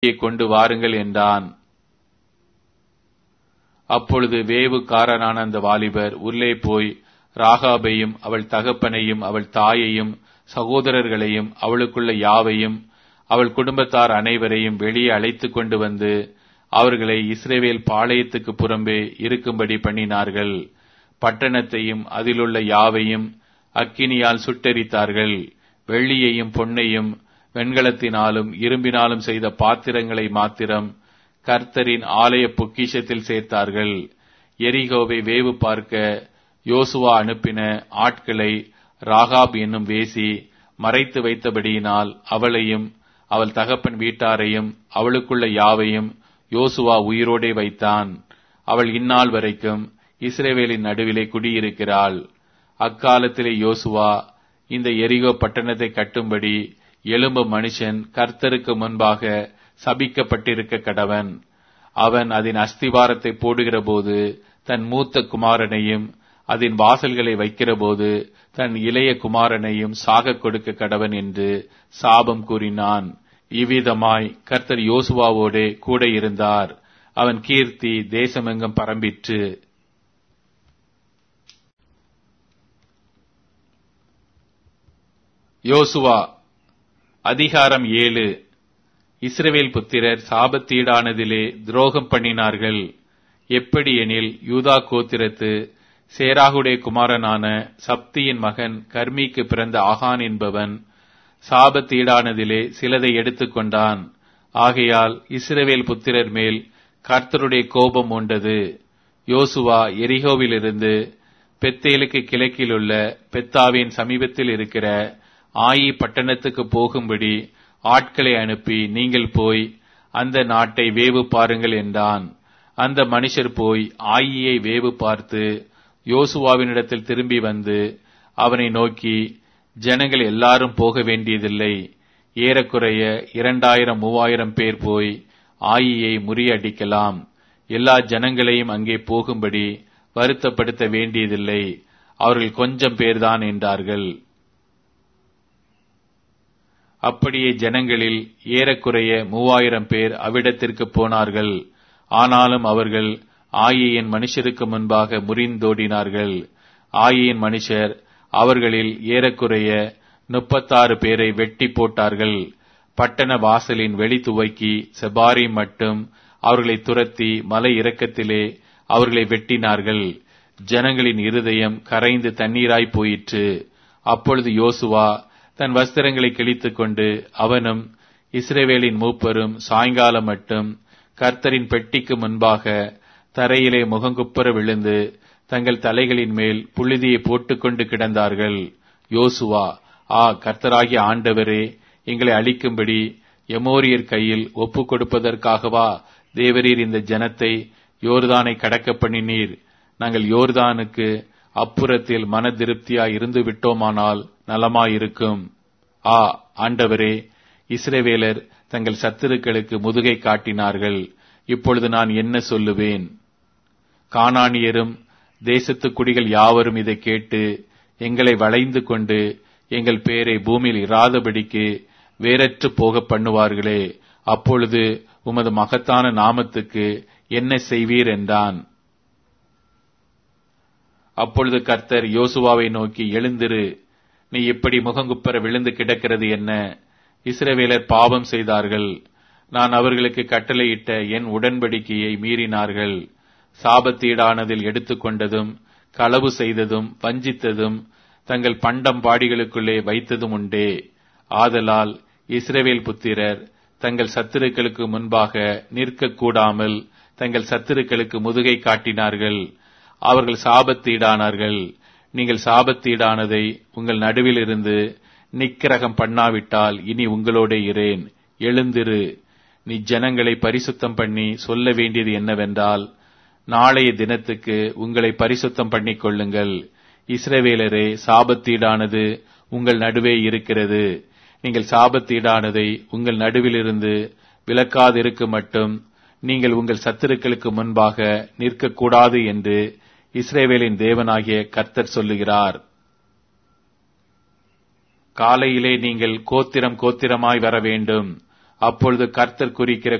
கொண்டு வாருங்கள் என்றான் அப்பொழுது வேவுக்காரனான அந்த வாலிபர் உள்ளே போய் ராகாபையும் அவள் தகப்பனையும் அவள் தாயையும் சகோதரர்களையும் அவளுக்குள்ள யாவையும் அவள் குடும்பத்தார் அனைவரையும் வெளியே அழைத்துக் கொண்டு வந்து அவர்களை இஸ்ரேவேல் பாளையத்துக்கு புறம்பே இருக்கும்படி பண்ணினார்கள் பட்டணத்தையும் அதிலுள்ள யாவையும் அக்கினியால் சுட்டெரித்தார்கள் வெள்ளியையும் பொன்னையும் வெண்கலத்தினாலும் இரும்பினாலும் செய்த பாத்திரங்களை மாத்திரம் கர்த்தரின் ஆலய பொக்கிஷத்தில் சேர்த்தார்கள் எரிகோவை வேவு பார்க்க யோசுவா அனுப்பின ஆட்களை ராகாப் என்னும் வேசி மறைத்து வைத்தபடியினால் அவளையும் அவள் தகப்பன் வீட்டாரையும் அவளுக்குள்ள யாவையும் யோசுவா உயிரோடே வைத்தான் அவள் இந்நாள் வரைக்கும் இஸ்ரேவேலின் நடுவிலே குடியிருக்கிறாள் அக்காலத்திலே யோசுவா இந்த எரிகோ பட்டணத்தை கட்டும்படி எலும்பு மனுஷன் கர்த்தருக்கு முன்பாக சபிக்கப்பட்டிருக்க கடவன் அவன் அதன் அஸ்திவாரத்தை போடுகிற போது தன் மூத்த குமாரனையும் அதன் வாசல்களை வைக்கிற போது தன் இளைய குமாரனையும் சாக கொடுக்க கடவன் என்று சாபம் கூறினான் இவ்விதமாய் கர்த்தர் யோசுவாவோடே கூட இருந்தார் அவன் கீர்த்தி தேசமெங்கும் பரம்பிற்று யோசுவா அதிகாரம் ஏழு இஸ்ரவேல் புத்திரர் சாபத்தீடானதிலே துரோகம் பண்ணினார்கள் எப்படி எனில் யூதா கோத்திரத்து சேராகுடைய குமாரனான சப்தியின் மகன் கர்மிக்கு பிறந்த ஆகான் என்பவன் சாபத்தீடானதிலே சிலதை எடுத்துக்கொண்டான் ஆகையால் இஸ்ரவேல் புத்திரர் மேல் கர்த்தருடைய கோபம் உண்டது யோசுவா எரிகோவிலிருந்து பெத்தேலுக்கு கிழக்கிலுள்ள பெத்தாவின் சமீபத்தில் இருக்கிற ஆயி பட்டணத்துக்கு போகும்படி ஆட்களை அனுப்பி நீங்கள் போய் அந்த நாட்டை வேவு பாருங்கள் என்றான் அந்த மனுஷர் போய் ஆயியை வேவு பார்த்து யோசுவாவினிடத்தில் திரும்பி வந்து அவனை நோக்கி ஜனங்கள் எல்லாரும் போக வேண்டியதில்லை ஏறக்குறைய இரண்டாயிரம் மூவாயிரம் பேர் போய் ஆயியை முறியடிக்கலாம் எல்லா ஜனங்களையும் அங்கே போகும்படி வருத்தப்படுத்த வேண்டியதில்லை அவர்கள் கொஞ்சம் பேர்தான் என்றார்கள் அப்படியே ஜனங்களில் ஏறக்குறைய மூவாயிரம் பேர் அவ்விடத்திற்கு போனார்கள் ஆனாலும் அவர்கள் ஆயியின் மனுஷருக்கு முன்பாக முறிந்தோடினார்கள் ஆயியின் மனுஷர் அவர்களில் ஏறக்குறைய முப்பத்தாறு பேரை வெட்டி போட்டார்கள் பட்டண வாசலின் வெளி துவக்கி செபாரி மட்டும் அவர்களை துரத்தி மலை இறக்கத்திலே அவர்களை வெட்டினார்கள் ஜனங்களின் இருதயம் கரைந்து தண்ணீராய் போயிற்று அப்பொழுது யோசுவா தன் வஸ்திரங்களை கிழித்துக் கொண்டு அவனும் இஸ்ரேவேலின் மூப்பரும் சாயங்காலம் மட்டும் கர்த்தரின் பெட்டிக்கு முன்பாக தரையிலே முகங்குப்புற விழுந்து தங்கள் தலைகளின் மேல் புழுதியை போட்டுக்கொண்டு கிடந்தார்கள் யோசுவா ஆ கர்த்தராகிய ஆண்டவரே எங்களை அழிக்கும்படி எமோரியர் கையில் ஒப்புக் கொடுப்பதற்காகவா தேவரீர் இந்த ஜனத்தை யோர்தானை கடக்க பண்ணினீர் நாங்கள் யோர்தானுக்கு அப்புறத்தில் மன திருப்தியாய் இருந்து விட்டோமானால் நலமாயிருக்கும் ஆ ஆண்டவரே இஸ்ரவேலர் தங்கள் சத்துருக்களுக்கு முதுகை காட்டினார்கள் இப்பொழுது நான் என்ன சொல்லுவேன் கானானியரும் தேசத்து குடிகள் யாவரும் இதை கேட்டு எங்களை வளைந்து கொண்டு எங்கள் பேரை பூமியில் இராதபடிக்கு வேறற்று போக பண்ணுவார்களே அப்பொழுது உமது மகத்தான நாமத்துக்கு என்ன செய்வீர் என்றான் அப்பொழுது கர்த்தர் யோசுவாவை நோக்கி எழுந்திரு நீ இப்படி முகங்குப்பர விழுந்து கிடக்கிறது என்ன இஸ்ரவேலர் பாவம் செய்தார்கள் நான் அவர்களுக்கு கட்டளையிட்ட என் உடன்படிக்கையை மீறினார்கள் சாபத்தீடானதில் எடுத்துக்கொண்டதும் களவு செய்ததும் வஞ்சித்ததும் தங்கள் பண்டம் பாடிகளுக்குள்ளே வைத்ததும் உண்டே ஆதலால் இஸ்ரவேல் புத்திரர் தங்கள் சத்துருக்களுக்கு முன்பாக நிற்கக்கூடாமல் தங்கள் சத்துருக்களுக்கு முதுகை காட்டினார்கள் அவர்கள் சாபத்தீடானார்கள் நீங்கள் சாபத்தீடானதை உங்கள் நடுவில் இருந்து நிக்கிரகம் பண்ணாவிட்டால் இனி உங்களோட இரேன் எழுந்திரு நீ ஜனங்களை பரிசுத்தம் பண்ணி சொல்ல வேண்டியது என்னவென்றால் நாளைய தினத்துக்கு உங்களை பரிசுத்தம் பண்ணிக் கொள்ளுங்கள் இஸ்ரவேலரே சாபத்தீடானது உங்கள் நடுவே இருக்கிறது நீங்கள் சாபத்தீடானதை உங்கள் நடுவிலிருந்து விலக்காதிருக்கு மட்டும் நீங்கள் உங்கள் சத்துருக்களுக்கு முன்பாக நிற்கக்கூடாது என்று இஸ்ரேவேலின் தேவனாகிய கர்த்தர் சொல்லுகிறார் காலையிலே நீங்கள் கோத்திரம் கோத்திரமாய் வர வேண்டும் அப்பொழுது கர்த்தர் குறிக்கிற